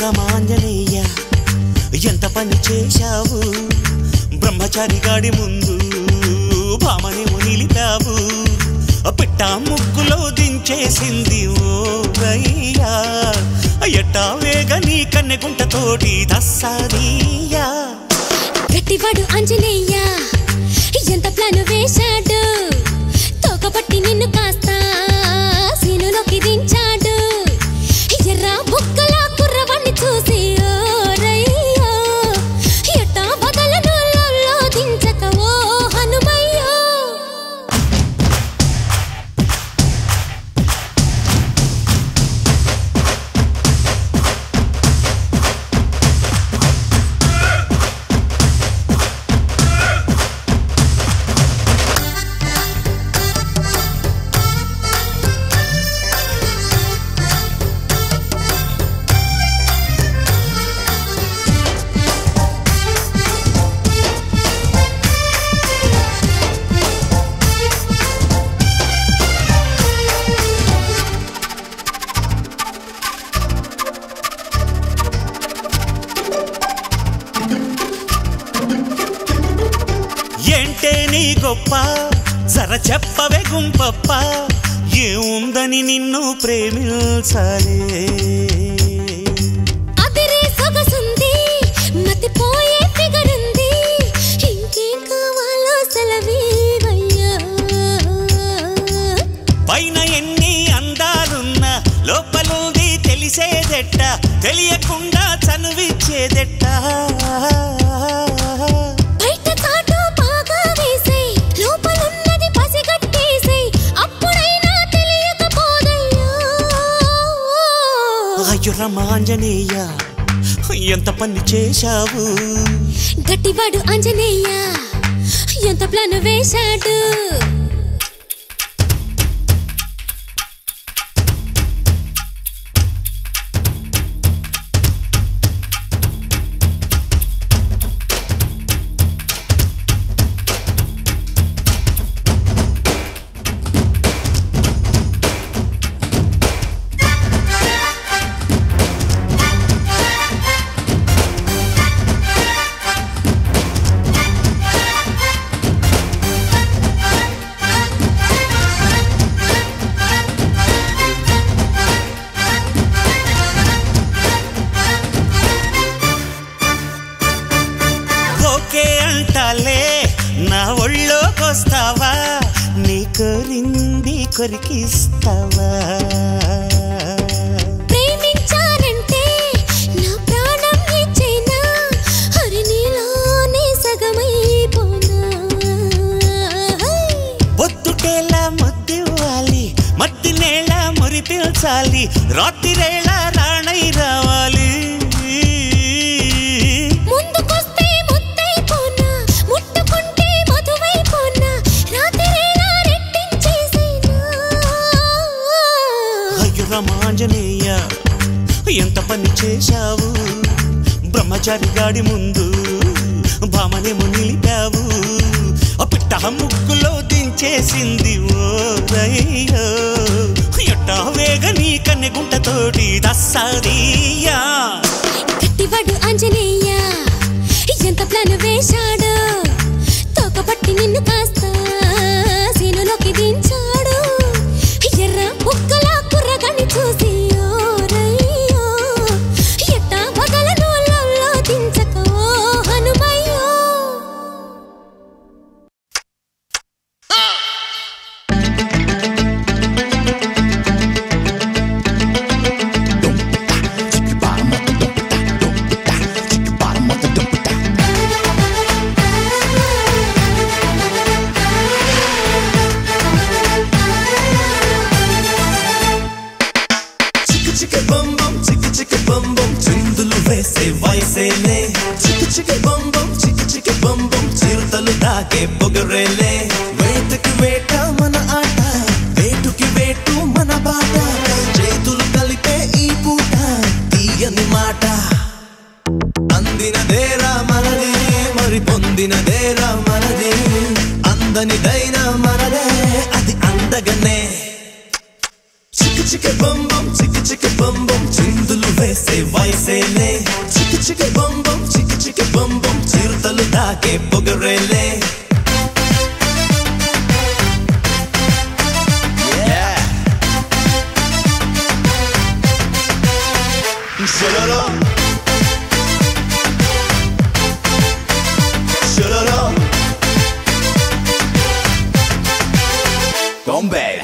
రామాంజనేయ ఎంత పని చేశావు బ్రహ్మచారి గాడి ముందు భామని నిలిపావు పిట్ట ముగ్గులో దించేసింది ఓ రయ్యా ఎట్టా వేగ నీ కన్నెగుంటతోటి దస్సారియా గట్టివాడు ఆంజనేయ ఎంత ప్లాన్ వేశాడు తోకపట్టి నిన్ను కాస్త సీనులోకి దించాడు ఎర్ర బుక్కల కుర్రవాణ్ణి చూసి ఓ రయ్యో ఎట్టా వదలను లొల్లో దించక ఓ హనుమయ్యో ఏంటే నీ గొప్ప జర చెప్పవే గుంపప్ప ఏముందని నిన్ను ప్రేమించాలే అదిరే సొగసుంది మతిపోయే ఫిగరుంది ఇంకేం కావాలో సెలవీవయ్యా పైన ఎన్ని అందాలున్నా లోపలుంది తెలిసేదెట్ట తెలియకుండా చనువిచ్చేదెట్ట బయట చాటు బాగా వేసేయ్ లోపలున్నది పసిగట్టేసేయ్ అప్పుడైనా తెలియకపోదయ్యా అయ్యో రామాంజనేయ ఎంత పని చేశావు గట్టివాడు ఆంజనేయ ఎంత ప్లాన్ వేశాడు ఓకే అంటాలే నా ఒళ్ళోకొస్తావా నీ కోరింది కొరికిస్తావా ప్రేమించానంటే నా ప్రాణం ఇచ్చేనా హరి నీలోనే సగమైపోనా పొద్దుటేలా ముద్దివ్వాలి మట్టి నేల మురిపించాలి రాత్రిరేళ రాణై రావాలి ముందుకొస్తే ముద్దైపోనా ముట్టుకుంటే మధువైపోనా రాత్రిరేలా రెట్టించేసేనా అయ్యో రామాంజనేయ ఎంత పని చేశావు బ్రహ్మచారి గాడి ముందు భామనేమో నిలిపావు ఆ పిట్ట ముగ్గులో దించేసింది ఓ రయ్యో ఎట్టా వేగ నీ కన్నెగుంటతోటి దస్సారియా గట్టివాడు ఆంజనేయ ఎంత ప్లాన్ వేశాడు తోకపట్టి నిన్ను కాస్త సీనులోకి దించాడు ఎర్ర బుక్కల కుర్రగాన్ని చూసి ఓ రయ్యో ఎట్టా వదలను లొల్లో దించక ఓ హనుమయ్యో చిక్కు చిక్కు బం బం చిక్కు చిక్కు బం బం చిందులు వేసే వయసేలే చిక్కు చిక్కు బం బం చిక్కు చిక్కు బం బం చిరుతలు దాకే పొగరేలే వేటకి వేట మన ఆట వేటుకి వేటు మన బాట చేతులు కలిపే ఈ పూట తీయని మాట అందినదేరా మనది మరి పొందినదేరా మనది అందనిదైనా మనదే అది అందగనే చిక్కు చికి చికి బం బం చికి చికి బం బం చిందులు వేసే వయసేలే చికి చికి బం బం చికి చికి బం బం చిరుతలు దాకే పొగరేలే Yeah. Shalala. Shalala. Bombay.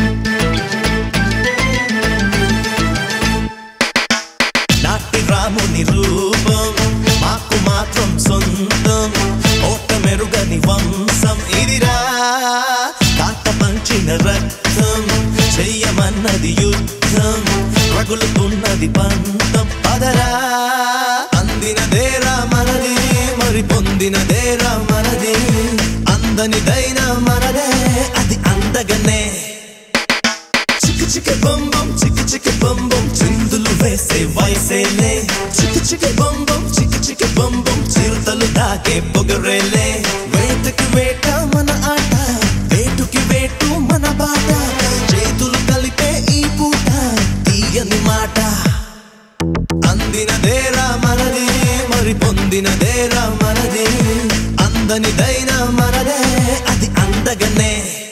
నాటి రాముని రూపం మాకు మాత్రం సొంతం ఓట మెరుగని వంశం ఇదిరా తాత పంచిన రక్తం చెయ్యమన్నది యుద్ధం రగులుతున్నది పంతం పదరా అందినదేరా మనది మరి పొందినదేరా మనది అందనిదైనా మనదే అది అందగనే చికి చికి బం బం చికి చికి బం బం చిందులు వేసే వయసేలే చికి చికి బం బం చికి చికి బం బం చిరుతలు దాకే పొగరేలే వేటకి వేట మన ఆట వేటుకి వేటు మన బాట చేతులు కలిపే ఈ పూట తీయని మాట అందినదేరా మనది మరి పొందినదేరా మనది అందనిదైనా మనదే అది అందగనే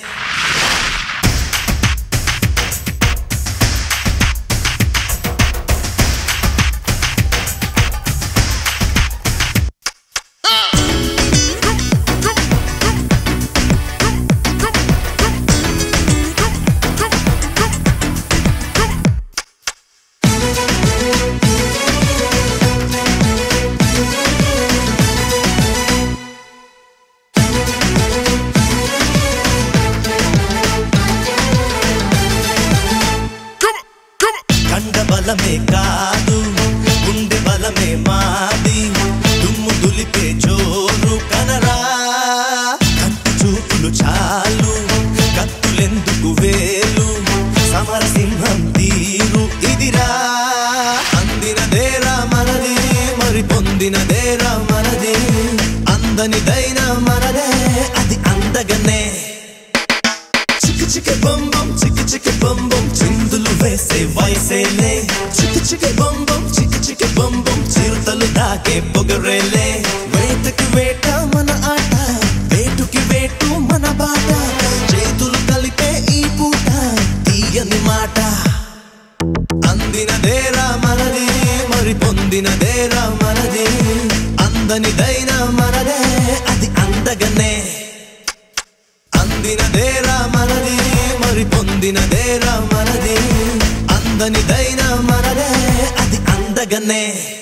కండ బలమే కాదు గుండె బలమే మాది దుమ్ము దులిపే జోరు కనరా కంటి చూపులు చాలు కత్తులెందుకు వేలు సమరసింహం తీరు ఇదిరా అందినదేరా మనది మరి పొందినదేరా మనది అందనిదైనా మనదే అది అందగనే చికి చికి బం బం చికి చికి బం బం చిందులు వేసే వయసేలే చికి చికి బం బం చికి చికి బం బం చిరుతలు దాకే పొగరేలే వేటకి వేట మన ఆట వేటుకి వేటు మన బాట చేతులు కలిపే ఈ పూట తీయని మాట అందినదేరా మనది మరి పొందినదేరా మనది అందనిదైనా మనదే అది అందగనే అందినదేరా మనది మరి పొందినదేరా మనది అందనిదైనా మనదే అది అందగనే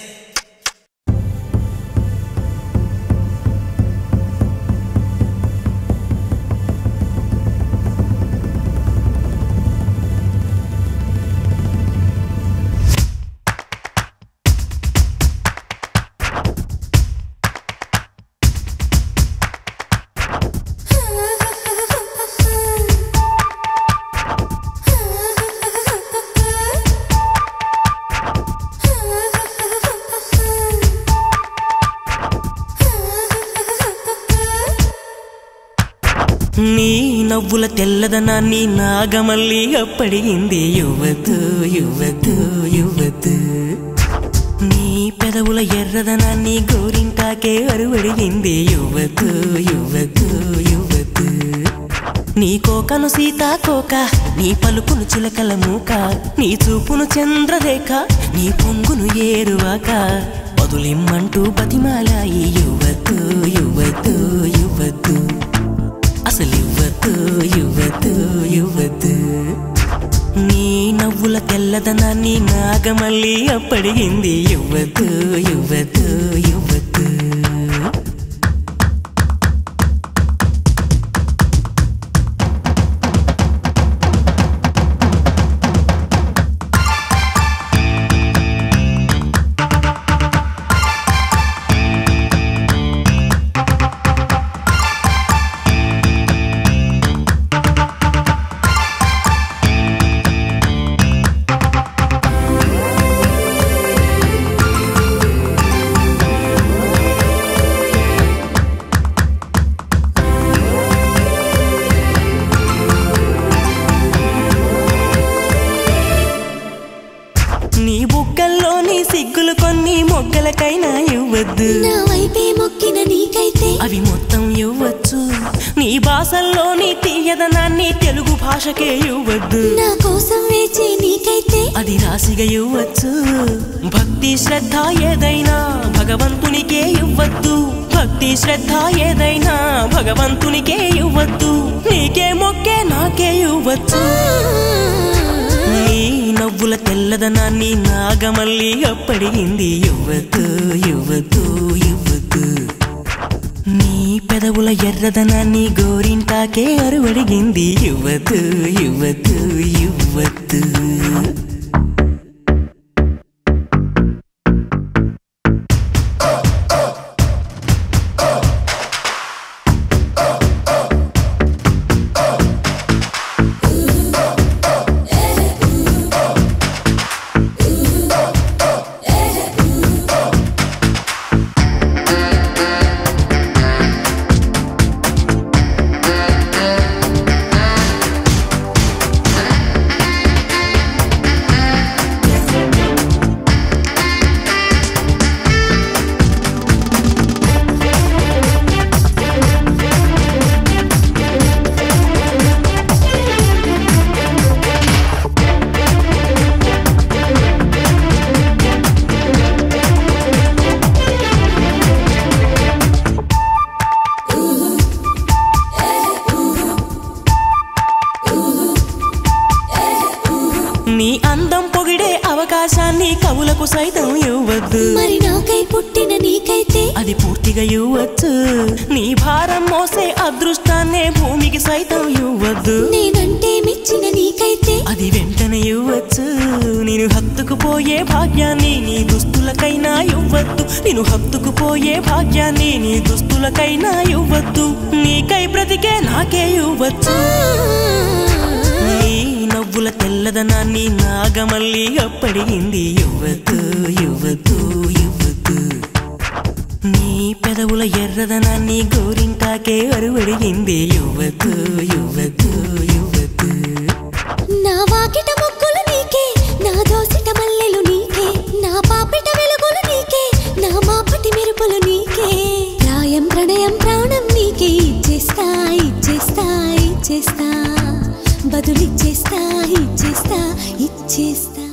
నీ నవ్వుల తెల్లదనాన్ని నాగమల్లి అప్పడిగింది యువతు యువతు యువతు నీ పెదవుల ఎర్రదనాన్ని గోరింటాకే అరువడిగింది యువతు యువతు యువతు నీ కోకను సీతాకోక నీ పలుకును చిలకల మూక నీ చూపును చంద్రరేఖ నీ పొంగును ఏరువాక బదులిమ్మంటూ బతిమాలాయి యువతు యువతు యువతు అసలు యువతు యువతు యువతు నీ నవ్వుల తెల్లదనాన్ని నాగమల్లి అప్పడిగింది యువతు యువతు యువతు ఆ నీ బుగ్గల్లోని సిగ్గులు కొన్ని మొగ్గలకైనా ఇవ్వద్దు నా వైపే మొక్కిన నీకైతే అవి మొత్తం ఇవ్వచ్చు నీ భాషల్లోని తీయదనాన్ని తెలుగు భాషకే ఇవ్వద్దు నా కోసం వేచే నీకైతే అది రాశిగా ఇవ్వచ్చు భక్తి శ్రద్ధ ఏదైనా భగవంతునికే ఇవ్వద్దు భక్తి శ్రద్ధ ఏదైనా భగవంతునికే ఇవ్వద్దు నీకే మొక్కే నాకే ఇవ్వచ్చు నీ నవ్వుల తెల్లదనాన్ని నాగమల్లి అప్పడిగింది ఇవ్వద్దు ఇవ్వద్దు ఇవ్వద్దు నీ పెదవుల ఎర్రదనాన్ని గోరింటాకే అరువడిగింది ఇవ్వద్దు ఇవ్వద్దు ఇవ్వద్దు నీ అందం పొగిడే అవకాశాన్ని కవులకు సైతం ఇవ్వద్దు మరి నాకై పుట్టిన నీకైతే అది పూర్తిగా ఇవ్వచ్చు నీ భారం మోసే అదృష్టాన్నే భూమికి సైతం ఇవ్వద్దు నేనంటే మెచ్చిన నీకైతే అది వెంటనే ఇవ్వచ్చు నేను హత్తుకుపోయే భాగ్యాన్ని నీ దుస్తులకైనా ఇవ్వద్దు నేను హత్తుకుపోయే భాగ్యాన్ని నీ దుస్తులకైనా ఇవ్వద్దు నీకై బ్రతికే నాకే ఇవ్వచ్చు నీ నవ్వుల తెల్లదనాన్ని నాగమల్లి అప్పడిగింది ఇవ్వద్దు ఇవ్వద్దు ఇవ్వద్దు నీ పెదవుల ఎర్రదనాన్ని గోరింటాకే అరువడిగింది ఇవ్వద్దు ఇవ్వద్దు ఇవ్వద్దు నా వాకిట మొక్కులు నీకే నా దోసిట మల్లెలు నీకే నా పాపిట వెలుగులు నీకే నా మాపటి మెరుపులు నీకే ప్రాయం ప్రణయం ప్రాణం నీకే ఇచ్చేస్తా ఇచ్చేస్తా ఇచ్చేస్తా బదులిచ్చేస్తా ఇచ్చేస్తా ఇచ్చేస్తా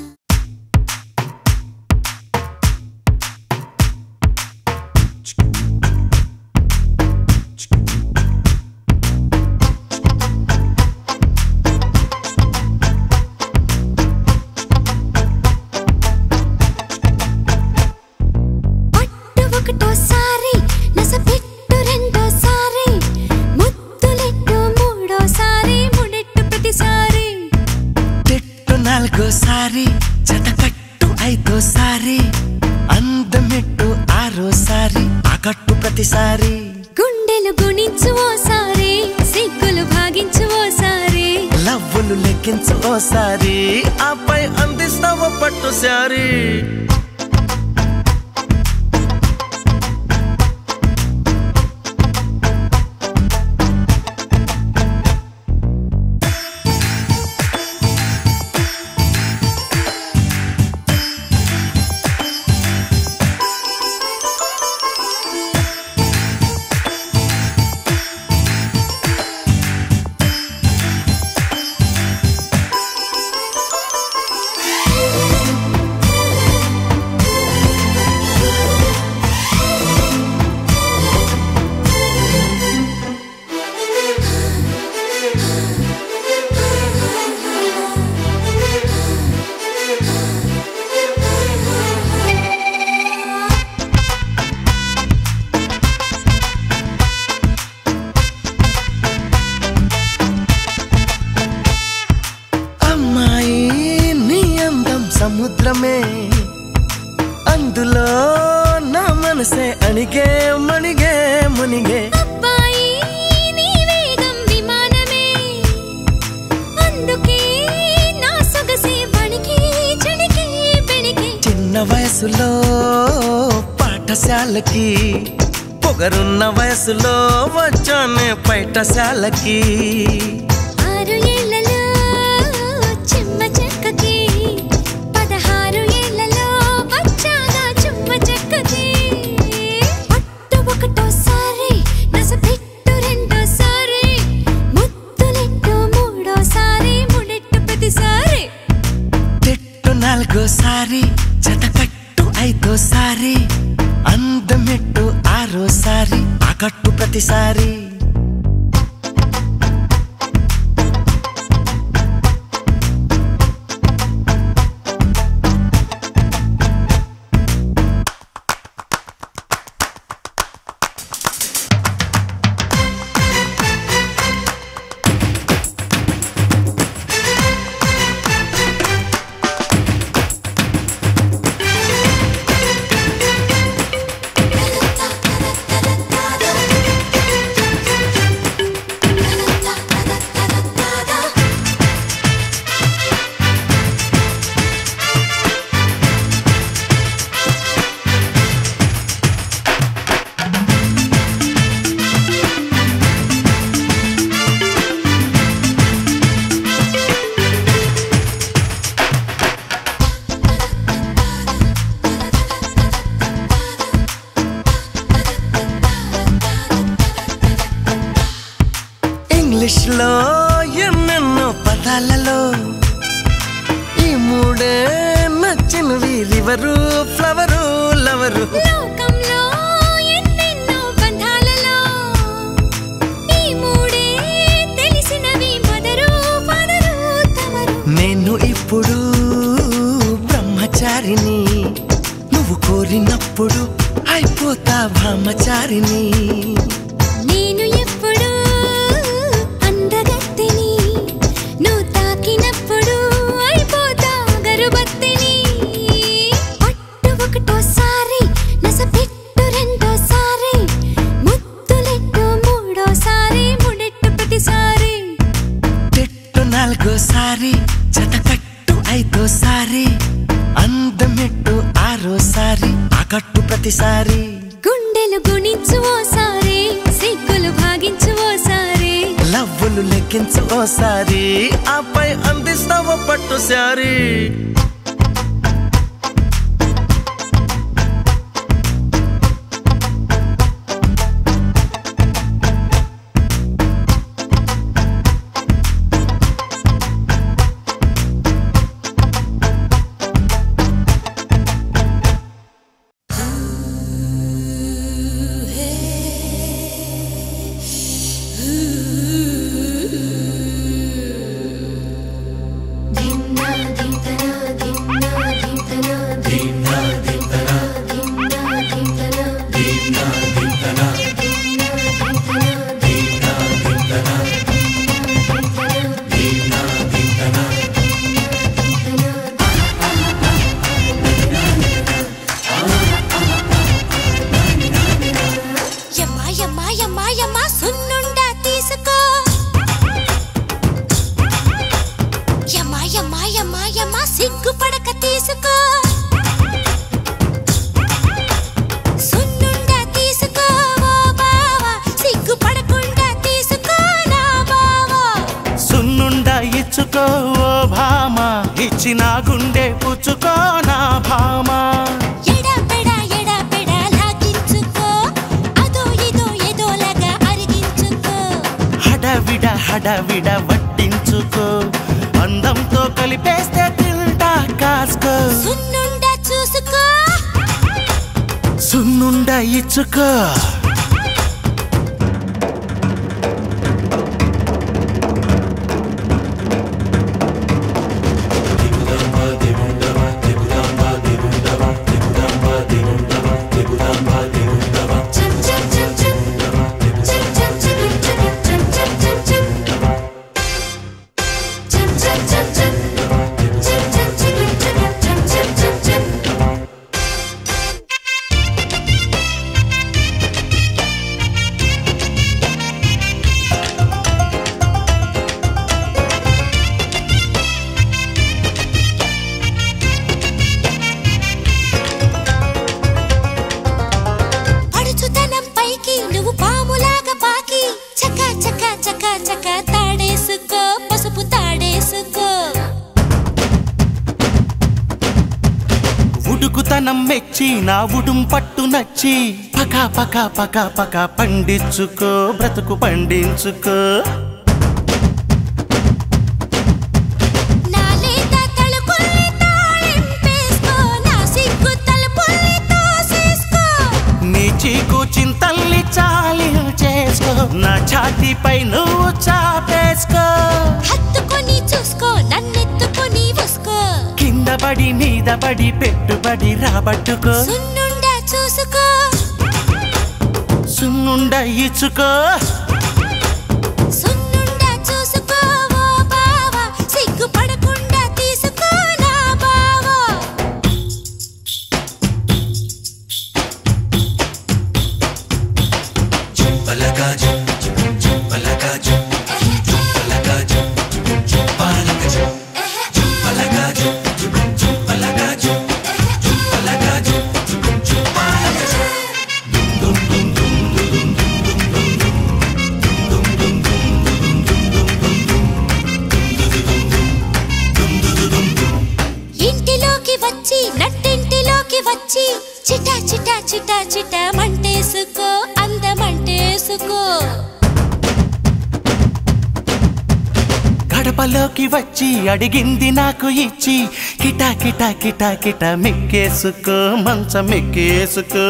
పట్టు ఒకటోసారి నసపెట్టు రెండోసారి ముద్దులెట్టు మూడోసారి ముడెట్టు ప్రతిసారి తిట్టు నాలుగోసారి జతకట్టు ఐదోసారి అందమెట్టు ఆరోసారి ఆకట్టు ప్రతిసారి గుండెలు గుణించు ఓసారి సిగ్గులు భాగించు ఓసారి లవ్వులు లెక్కించు ఓసారి ఆపై అందిస్తావు పట్టు సారి అమ్మాయి నీ అందం సముద్రమే అందులో నా మనసే అణిగే మణిగే మునిగే అబ్బాయి నీ వేగం విమానమే అందుకే నా సొగసే వణికి చణికి బెణికి చిన్న వయసులో పాఠశాలకి పొగరున్న వయసులో వచ్చానే పైటశాలకి ఆరు ఏళ్లలో చెమ్మ చెక్కకి పదహారు ఏళ్ల నాలుగోసారి జతకట్టు ఐదోసారి అందమెట్టు ఆరోసారి ఆకట్టు ప్రతిసారి ఇంగ్లీష్ లో ఎన్నెన్నో పదాలలో ఈ మూడే నచ్చినవి రివరు ఫ్లవరు లవరు లోకంలో ఎన్నెన్నో బంధాలలో ఈ మూడే తెలిసినవి మొదరు పదరు తమరు నేను ఇప్పుడు బ్రహ్మచారిని నువ్వు కోరినప్పుడు అయిపోతా బ్రహ్మచారిని నేను ఎప్పుడు అందగత్తిని నువ్వు తాకినప్పుడు అయిపోతా గరుబత్తిని పట్టు ఒకటోసారి నసపెట్టు రెండోసారి ముద్దులెట్టు మూడోసారి ముడెట్టు ప్రతిసారి చెట్టు నాలుగోసారి జతకట్టు ఐదోసారి అందమెట్టు ఆరోసారి ఆకట్టు ప్రతిసారి గుండెలు గుణించు ఓసారి సిగ్గులు భాగించు ఓసారి లవ్వులు లెక్కించు ఓసారి ఆపై అందిస్తావు పట్టు సారి యమ్మా యమ్మా యమ్మా యమ్మా సున్నుండా తీసుకో యమ్మా యమ్మా యమ్మా యమ్మా సిగ్గుపడక తీసుకో సున్నుండా తీసుకో ఓ బావా సిగ్గుపడకుండా తీసుకో నా బావా సున్నుండ ఇచ్చుకో ఓ భామ ఇచ్చిన గుండె పుచ్చుకో నా భామ ఎడా పెడా ఎడా పెడా లాగించుకో అదో ఇదో ఏదోలాగా అరిగించుకో హడవిడ హడవిడ వడ్డించుకో అందంతో కలిపేస్తే తింటా కాసుకో సున్నుండా చూసుకో సున్నుండ ఇచ్చుకో అడుచుతనం పైకి నువ్వు పాములాగా పాకి చక చక చక చక తాడేసుకో పసుపు తాడేసుకో ఉడుకుతనం మెచ్చి నా ఉడుం పట్టు నచ్చి పక పక పక పక పండించుకో బ్రతుకు పండించుకో నా లేత తలుకుల్ని తాళిం పడి మీద పడి పెట్టుబడి రాబట్టుకో సున్నుండా చూసుకో సున్నుండ ఇచ్చుకో సున్నుండా చూసుకో ఓ బావా సిగ్గుపడకుండా తీసుకో నా బావా ఇంటిలోకి వచ్చి నట్టింటిలోకి వచ్చి చిటా చిటా చిటా చిటా మంటేసుకో అందమంటేసుకో గడపలోకి వచ్చి అడిగింది నాకు ఇచ్చి కిటా కిటా కిటా కిటా మెక్కేసుకో మంచం మెక్కేసుకో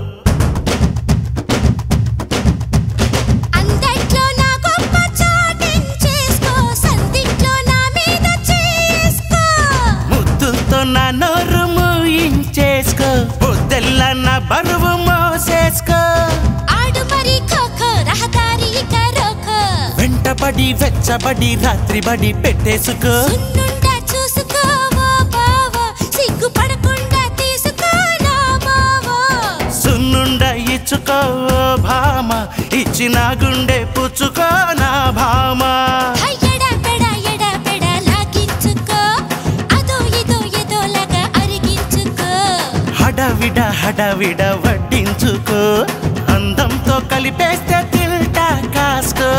అందట్లో నా గొప్ప చాటించేసుకో సందిట్లో నా మీద చేసుకో ముద్దుతో నా నోరు మూయించేసుకో పొద్దెల్లా నా బరువు మోసేసుకో ఆడు మరి ఖోఖో రహదారి ఇక రోకో వెంటబడి వెచ్చబడి రాత్రి బడి పెట్టేసుకో సున్నుండా చూసుకో ఓ బావా సిగ్గుపడకుండా తీసుకో నా బావా సున్నుండ ఇచ్చుకో ఓ భామ ఇచ్చిన గుండె పుచ్చుకో నా భామ ఎడా పెడా ఎడా పెడా లాగించుకో అదో ఇదో ఏదోలాగా అరిగించుకో హడవిడ హడవిడ వడ్డించుకో అందంతో కలిపేస్తే తింటా కాసుకో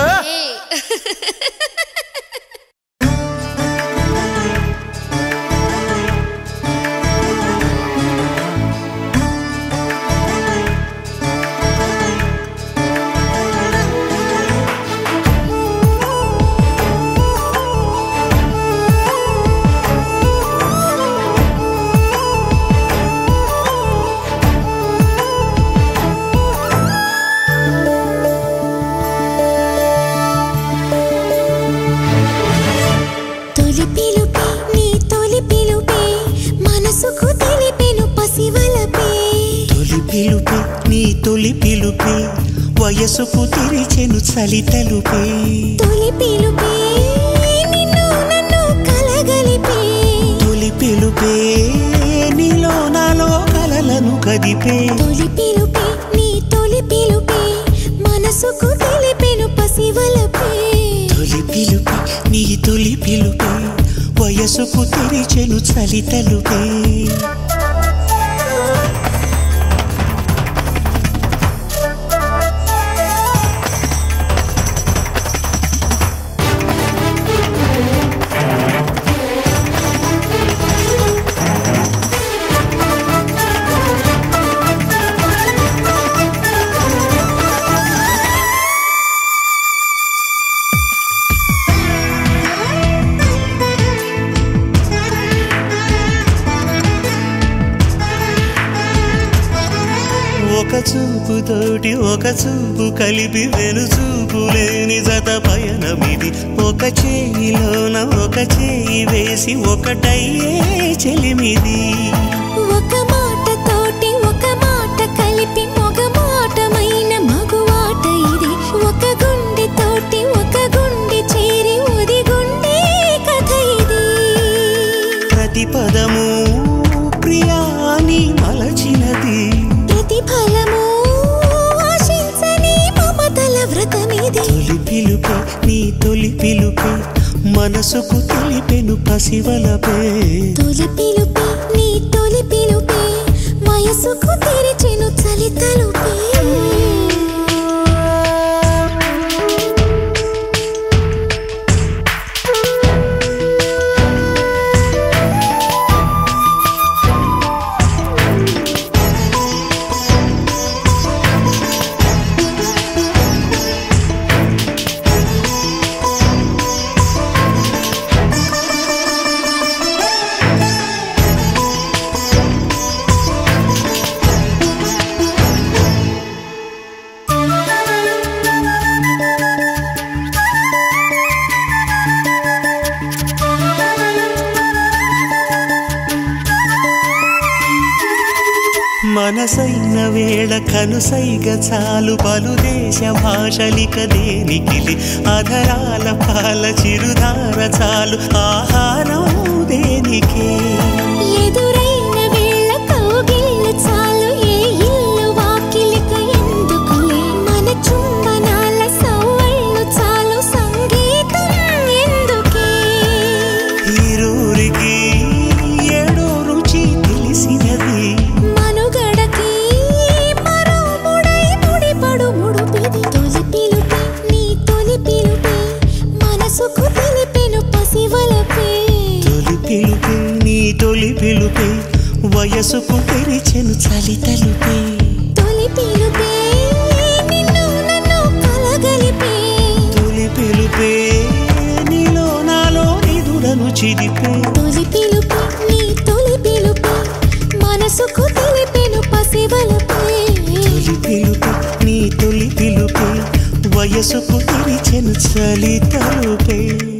తొలి పిలుపే నీ తొలి పిలుపే మనసుకు తెలిపెను పసివలపే తొలి పిలుపే నీ తొలి పిలుపే వయసుకు తెరిచెను చలి తలుపే తొలి పిలుపే నిన్ను నన్ను కలగలిపే తొలి పిలుపే నీలో నాలో కలలను కదిపే తొలి పిలుపే నీ తొలి పిలుపే మనసుకు తెలిపెను పసివలపే తొలి పిలుపే నీ తొలి పిలుపే వయసుకు తెరిచెను చలి తలుపే ఒక చూపుతోటి ఒక చూపు కలిపి వెను చూపు లేని జత పయనమిది ఒక చేయిలోన ఒక చేయి వేసి ఒకటయ్యే చెలిమిది ఒక మాట తోటి ఒక మాట కలిపి మగ మాటమైన మగువాట ఇది ఒక గుండె తోటి ఒక గుండె చేరి ఉది గుండె కథ ఇది ప్రతి పదము ప్రియాని మలచినది ప్రతిఫలము ఆశించని మమతల వ్రతమిది తొలి పిలుపే నీ తొలి పిలుపే మనసుకు తెలిపెను పసివలపే తొలి పిలుపే నీ తొలి పిలుపే వయసుకు తెరిచెను చలి తలుపే మనసైన వేళ కనుసైగ చాలు పలు దేశ భాషలిక దేనికిలి అధరాల పాల చిరుధార చాలు ఆహారం దేనికే ఎదురైన వేళ కౌగిళ్ళ చాలు ఏ ఇల్లు వాకిలిక ఎందుకులే మన చుంబనాల సవ్వళ్ళు చాలు సంగీతం ఎందుకే ఈరూరికి ఏడో రుచి తెలిసినది మనుగడకి మరో ముడై ముడిపడు ముడుపిది తొలి పిలుపే నీ తొలి పిలుపే మనసుకు తెలిపెను పసివలపే తొలి పిలుపే నీ తొలి పిలుపే వయసుకు తెరిచెను చలి తలుపే తొలి పిలుపే నిన్ను నన్ను కలగలిపే తొలి పిలుపే నీలో నాలో నిదుడను చిదిపే తొలి పిలుపే నీ తొలి పిలుపే మనసుకు తెలిపెను పసివలపే తొలి పిలుపే నీ తొలి పిలుపే వయసుకు తెరిచెను చలి తలుపే